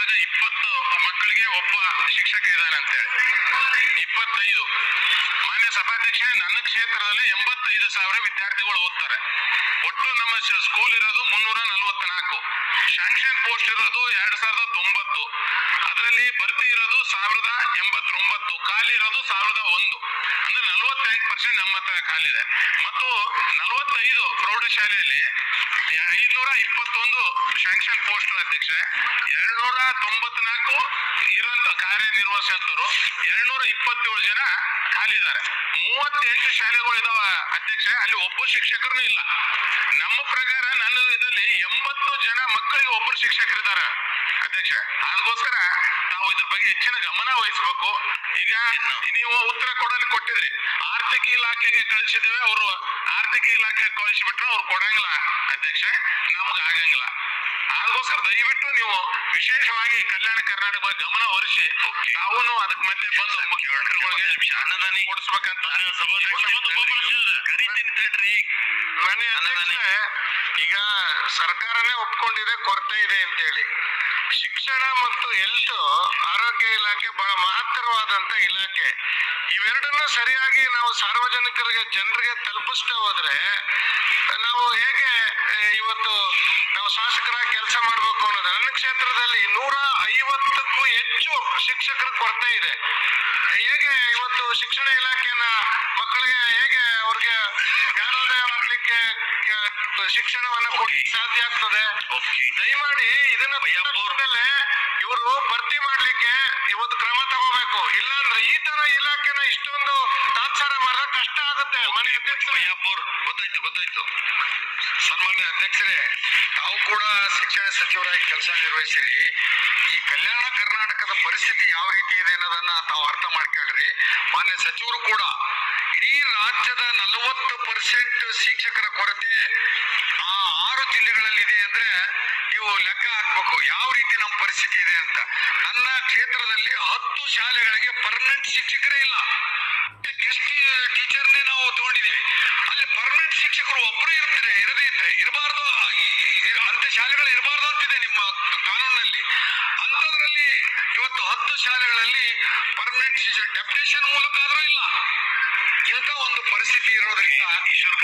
ಹೇಳಿದಾಗ ಇಪ್ಪತ್ತು ಮಕ್ಕಳಿಗೆ ಒಬ್ಬ ಶಿಕ್ಷಕ ಇದ್ದಾನೆ ಅಂತೇಳಿ ಇಪ್ಪತ್ತೈದು ಮಾನ್ಯ ಸಭಾಧ್ಯಕ್ಷ ನನ್ನ ಕ್ಷೇತ್ರದಲ್ಲಿ ಎಂಬತ್ತೈದು ಸಾವಿರ ವಿದ್ಯಾರ್ಥಿಗಳು ಓದ್ತಾರೆ ಒಟ್ಟು ನಮ್ಮ ಶ- ಸ್ಕೂಲ್ ಇರೋದು ಮುನ್ನೂರ ನಲವತ್ನಾಲ್ಕು ಶಾಂಕ್ಷನ್ ಪೋಸ್ಟ್ ಇರೋದು ಎರಡ್ ಸಾವಿರದ ತೊಂಬತ್ತು ಅದರಲ್ಲಿ ಭರ್ತಿ ಇರೋದು ಸಾವಿರದ ಎಂಬತ್ತೊಂಬತ್ತು ಖಾಲಿ ಇರೋದು ಸಾವಿರದ ಒಂದು ಅಂದ್ರೆ ನಲವತ್ತೆಂಟು ಪರ್ಸೆಂಟ್ ನಮ್ಮ ಹತ್ರ ಖಾಲಿದೆ ಮತ್ತು ನಲವತ್ತೈದು ಪ್ರೌಢಶಾಲೆಯಲ್ಲಿ ಐನೂರ ಇಪ್ಪತ್ತೊಂದು ಶಾಂಕ್ಷನ್ ಪೋಸ್ಟ್ ಅಧ್ಯಕ್ಷ ಎರಡ್ನೂರ ತೊಂಬತ್ನಾಲ್ಕು ಇರುವಂತ ಕಾರ್ಯನಿರ್ವಹಿಸಂತರು ಎರಡ್ನೂರ ಇಪ್ಪತ್ತೇಳು ಜನ ಖಾಲಿದ್ದಾರೆ ಮೂವತ್ತೆಂಟು ಶಾಲೆಗಳು ಇದಾವ ಅಧ್ಯಕ್ಷ ಅಲ್ಲಿ ಒಬ್ಬ ಶಿಕ್ಷಕರು ಇಲ್ಲ ನಮ್ಮ ಪ್ರಕಾರ ನನ್ನ ಇದರಲ್ಲಿ ಎಂಬತ್ತು ಜನ ಮಕ್ಕಳಿಗೆ ಒಬ್ಬರು ಶಿಕ್ಷಕರಿದ್ದಾರೆ ಅಧ್ಯಕ್ಷ ಅದಕ್ಕೋಸ್ಕರ ತಾವು ಇದ್ರ ಬಗ್ಗೆ ಹೆಚ್ಚಿನ ಗಮನ ವಹಿಸಬೇಕು ಈಗ ನೀವು ಉತ್ತರ ಕೊಡಲು ಕೊಟ್ಟಿದ್ರಿ ಆರ್ಥಿಕ ಇಲಾಖೆಗೆ ಕಳಿಸಿದ್ದೇವೆ ಅವರು ಆರ್ಥಿಕ ಇಲಾಖೆಗೆ ಕಳಿಸಿಬಿಟ್ರೆ ಅವ್ರು ಕೊಡಂಗಿಲ್ಲ ಅಧ್ಯಕ್ಷ ನಮ್ಗೆ ಆಗಂಗಿಲ್ಲ ಅದಕ್ಕೋಸ್ಕರ ದಯವಿಟ್ಟು ನೀವು ವಿಶೇಷವಾಗಿ ಕಲ್ಯಾಣ ಕರ್ನಾಟಕ ಬಗ್ಗೆ ಗಮನ ಹರಿಸಿ ತಾವು ಅದಕ್ಕೆ ಮತ್ತೆ ಬಂದು ಮುಖ್ಯಮಂತ್ರಿಗಳಿಗೆ ಅನ್ನದಾನಿ ಕೊಡಿಸ್ಬೇಕಂತ ಕರಿತೀನಿ ತಡ್ರಿ ಮನೆ ಅಧ್ಯಕ್ಷೆ, ಈಗ ಸರ್ಕಾರನೇ ಒಪ್ಕೊಂಡಿದೆ ಕೊರತೆ ಇದೆ ಅಂತೇಳಿ ಶಿಕ್ಷಣ ಮತ್ತು ಹೆಲ್ತ್ ಆರೋಗ್ಯ ಇಲಾಖೆ ಬಹಳ ಮಹತ್ತರವಾದಂತ ಇಲಾಖೆ ಇವೆರಡನ್ನ ಸರಿಯಾಗಿ ನಾವು ಸಾರ್ವಜನಿಕರಿಗೆ ಜನರಿಗೆ ತಲುಪಿಸ್ತಾ ಹೋದ್ರೆ ನಾವು ಹೇಗೆ ಆ, ಇವತ್ತು ನಾವು ಶಾಸಕರಾಗಿ ಕೆಲಸ ಮಾಡಬೇಕು ಅನ್ನೋದು ನನ್ನ ಕ್ಷೇತ್ರದಲ್ಲಿ ನೂರ ಐವತ್ತಕ್ಕೂ ಹೆಚ್ಚು ಶಿಕ್ಷಕರ ಕೊರತೆ ಇದೆ ಹೇಗೆ ಇವತ್ತು ಶಿಕ್ಷಣ ಇಲಾಖೆನ ಮಕ್ಕಳಿಗೆ ಹೇಗೆ ಅವ್ರಿಗೆ ಜ್ಞಾನೋದಯ ಮಾಡ್ಲಿಕ್ಕೆ ಕ- ಶಿಕ್ಷಣವನ್ನ ಕೊಡ್ಲಿಕ್ಕೆ ಸಾಧ್ಯ ಆಗ್ತದೆ ದಯಮಾಡಿ ಇದನ್ನ ಮೇಲೆ ಇವರು ಭರ್ತಿ ಮಾಡ್ಲಿಕ್ಕೆ ಇವತ್ತು ಕ್ರಮ ತಗೋಬೇಕು ಇಲ್ಲಾಂದ್ರೆ ಈ ತರ ಇಲಾಖೆನ ಇಷ್ಟೊಂದು ತಾತ್ಸಾರ ಮಾಡಿದ್ರೆ ಕಷ್ಟ ಆಗುತ್ತೆ ಮನೆ ಅಧ್ಯಕ್ಷರೇ. ಬಯ್ಯಾಪುರ್ ಗೊತ್ತಾಯ್ತು ಗೊತ್ತಾಯ್ತು ಸನ್ಮಾನ್ಯ ಅಧ್ಯಕ್ಷರೇ ತಾವು ಕೂಡ ಶಿಕ್ಷಣ ಸಚಿವರಾಗಿ ಕೆಲಸ ನಿರ್ವಹಿಸಿರಿ ಈ ಕಲ್ಯಾಣ ಕರ್ನಾಟಕದ ಪರಿಸ್ಥಿತಿ ಯಾವ ರೀತಿ ಇದೆ ಅನ್ನೋದನ್ನ ತಾವು ಅರ್ಥ ಮಾಡ್ಕೊಳ್ರಿ ಮಾನ್ಯ ಸಚಿವರು ಕೂಡ ಇಡೀ ರಾಜ್ಯದ ನಲವತ್ತು ಪರ್ಸೆಂಟ್ ಶಿಕ್ಷಕರ ಕೊರತೆ ಆ ಆರು ಜಿಲ್ಲೆಗಳಲ್ಲಿ ಇದೆ ಅಂದ್ರೆ ನೀವು ಲೆಕ್ಕ ಹಾಕ್ಬೇಕು ಯಾವ ರೀತಿ ನಮ್ಮ ಪರಿಸ್ಥಿತಿ ಇದೆ ಅಂತ ನನ್ನ ಕ್ಷೇತ್ರದಲ್ಲಿ ಹತ್ತು ಶಾಲೆಗಳಿಗೆ ಪರ್ಮನೆಂಟ್ ಶಿಕ್ಷಕರೇ ಇಲ್ಲ ಗೆಸ್ಟ್ ಟೀಚರ್ನೇ ನಾವು ತಗೊಂಡಿದ್ದೀವಿ ಅಲ್ಲಿ ಪರ್ಮನೆಂಟ್ ಶಿಕ್ಷಕರು ಒಬ್ಬರು ಇರ್ತಾರೆ ಇರದೇ ಇದ್ರೆ ಇರಬಾರ್ದು ಅಂತ ಶಾಲೆಗಳು ಇರಬಾರ್ದು ಅಂತಿದೆ ನಿಮ್ಮ ಕಾನೂನಿನಲ್ಲಿ ಅಂಥದ್ರಲ್ಲಿ ಇವತ್ತು ಹತ್ತು ಶಾಲೆಗಳಲ್ಲಿ ಪರ್ಮನೆಂಟ್ ಟೀಚರ್ ಡೆಪ್ಯುಟೇಷನ್ ಮೂಲಕ ಆದ್ರೂ ಇಲ್ಲ ಇಂಥ ಒಂದು ಪರಿಸ್ಥಿತಿ ಇರೋದ್ರಿಂದ ಈಶ್ವರ